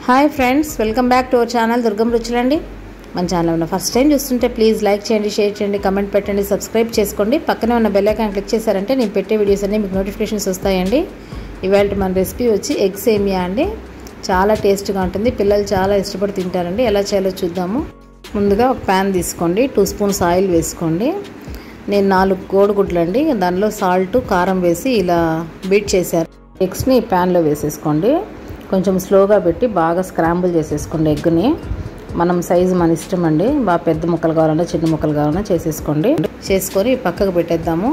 hi friends welcome back to our channel Durgam రుచులండి మన channel ఉన్న ఫస్ట్ టైం చూస్తుంటే ప్లీజ్ లైక్ చేయండి షేర్ చేయండి కమెంట్ పెట్టండి సబ్స్క్రైబ్ చేసుకోండి పక్కనే ఉన్న బెల్ ఐకాన్ క్లిక్ చేశారంటే నేను పెట్టే వీడియోస్ అన్నీ మీకు నోటిఫికేషన్స్ వస్తాయండి ఇవాళ మన రెసిపీ వచ్చి ఎగ్ సేమియా అండి చాలా టేస్ట్గా ఉంటుంది పిల్లలు చాలా ఇష్టపడి తింటారండి ఎలా చేయాలో చూద్దాము ముందుగా ఒక ప్యాన్ తీసుకోండి టూ స్పూన్స్ ఆయిల్ వేసుకోండి నేను నాలుగు కోడిగుడ్లు అండి దానిలో సాల్ట్ కారం వేసి ఇలా బీట్ చేశారు ఎగ్స్ని ప్యాన్లో వేసేసుకోండి కొంచెం స్లోగా పెట్టి బాగా స్క్రాంబుల్ చేసేసుకోండి ఎగ్ని మనం సైజు మన ఇష్టం అండి బాగా పెద్ద ముక్కలు కావాలన్నా చిన్న ముక్కలు కావాలన్నా చేసేసుకోండి చేసుకొని పక్కకు పెట్టేద్దాము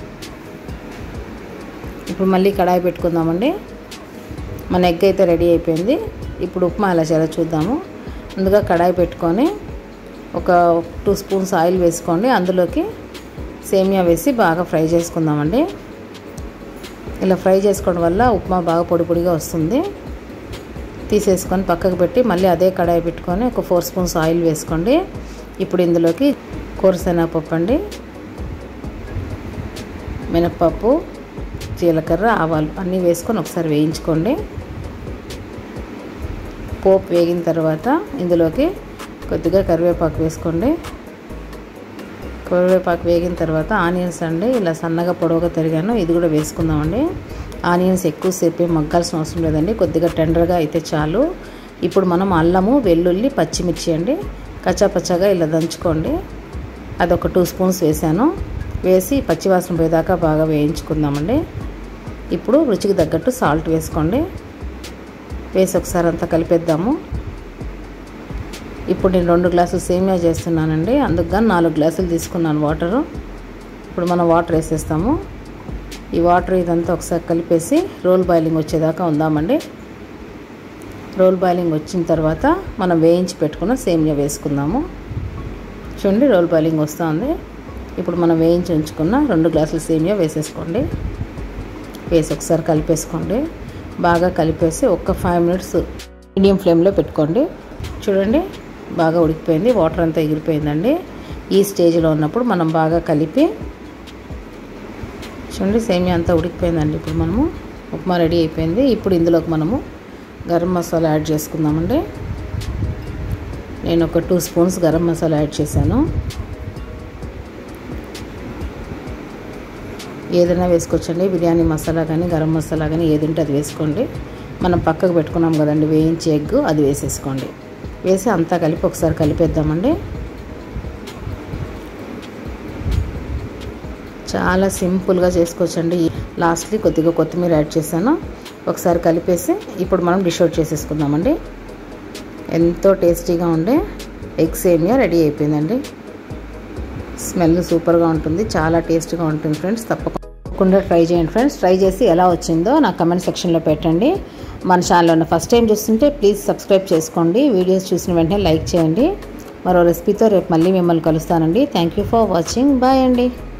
ఇప్పుడు మళ్ళీ కడాయి పెట్టుకుందామండి మన ఎగ్ అయితే రెడీ అయిపోయింది ఇప్పుడు ఉప్మా ఎలా చేయాలో చూద్దాము ముందుగా కడాయి పెట్టుకొని ఒక టూ స్పూన్స్ ఆయిల్ వేసుకోండి అందులోకి సేమియా వేసి బాగా ఫ్రై చేసుకుందామండి ఇలా ఫ్రై చేసుకోవడం వల్ల ఉప్మా బాగా పొడి పొడిగా వస్తుంది తీసేసుకొని పక్కకు పెట్టి మళ్ళీ అదే కడాయి పెట్టుకొని ఒక ఫోర్ స్పూన్స్ ఆయిల్ వేసుకోండి ఇప్పుడు ఇందులోకి కూరశనగపప్పు అండి మినప్పప్పు జీలకర్ర ఆవాలు అన్నీ వేసుకొని ఒకసారి వేయించుకోండి పోపు వేగిన తర్వాత ఇందులోకి కొద్దిగా కరివేపాకు వేసుకోండి కరివేపాకు వేగిన తర్వాత ఆనియన్స్ అండి ఇలా సన్నగా పొడవుగా తరిగాను ఇది కూడా వేసుకుందామండి ఆనియన్స్ ఎక్కువసేపు మగ్గాల్సిన అవసరం లేదండి కొద్దిగా టెండర్గా అయితే చాలు ఇప్పుడు మనం అల్లము వెల్లుల్లి పచ్చిమిర్చి అండి కచ్చాపచ్చాగా ఇలా దంచుకోండి అదొక టూ స్పూన్స్ వేసాను వేసి పచ్చివాసన పోయేదాకా బాగా వేయించుకుందామండి ఇప్పుడు రుచికి తగ్గట్టు సాల్ట్ వేసుకోండి వేసి ఒకసారి అంతా కలిపేద్దాము ఇప్పుడు నేను రెండు గ్లాసులు సేమియా చేస్తున్నానండి అందుకు నాలుగు గ్లాసులు తీసుకున్నాను వాటరు ఇప్పుడు మనం వాటర్ వేసేస్తాము ఈ వాటర్ ఇదంతా ఒకసారి కలిపేసి రోల్ బాయిలింగ్ వచ్చేదాకా ఉందామండి రోల్ బాయిలింగ్ వచ్చిన తర్వాత మనం వేయించి పెట్టుకున్న సేమియా వేసుకుందాము చూడండి రోల్ బాయిలింగ్ వస్తుంది ఇప్పుడు మనం వేయించి ఉంచుకున్న రెండు గ్లాసుల సేమియా వేసేసుకోండి వేసి ఒకసారి కలిపేసుకోండి బాగా కలిపేసి ఒక ఫైవ్ మినిట్స్ మీడియం ఫ్లేమ్లో పెట్టుకోండి చూడండి బాగా ఉడికిపోయింది వాటర్ అంతా ఎగిరిపోయిందండి ఈ స్టేజ్లో ఉన్నప్పుడు మనం బాగా కలిపి చూడండి సేమియా అంతా ఉడికిపోయిందండి ఇప్పుడు మనము ఉప్మా రెడీ అయిపోయింది ఇప్పుడు ఇందులోకి మనము గరం మసాలా యాడ్ చేసుకుందామండి నేను ఒక two spoons garam masala add చేశాను ఏదైనా వేసుకోవచ్చండి బిర్యానీ మసాలా కానీ గరం మసాలా కానీ ఏది ఉంటే అది వేసుకోండి మనం పక్కకు పెట్టుకున్నాం కదండి వేయించి ఎగ్ అది వేసేసుకోండి వేసి అంతా కలిపి ఒకసారి కలిపేద్దామండి చాలా సింపుల్గా చేసుకోవచ్చండి లాస్ట్లీ కొద్దిగా కొత్తిమీర యాడ్ చేశాను ఒకసారి కలిపేసి ఇప్పుడు మనం డిష్ అవుట్ చేసేసుకుందామండి ఎంతో టేస్టీగా ఉండే ఎగ్ సేమియా రెడీ అయిపోయిందండి స్మెల్ సూపర్గా ఉంటుంది చాలా టేస్ట్గా ఉంటుంది ఫ్రెండ్స్ తప్పకుండా ట్రై చేయండి ఫ్రెండ్స్ ట్రై చేసి ఎలా వచ్చిందో నా కమెంట్ సెక్షన్లో పెట్టండి మన ఛానల్లో ఉన్న ఫస్ట్ టైం చూస్తుంటే ప్లీజ్ సబ్స్క్రైబ్ చేసుకోండి వీడియోస్ చూసిన వెంటనే లైక్ చేయండి మరో రెసిపీతో రేపు మళ్ళీ మిమ్మల్ని కలుస్తానండి thank you for watching bye అండి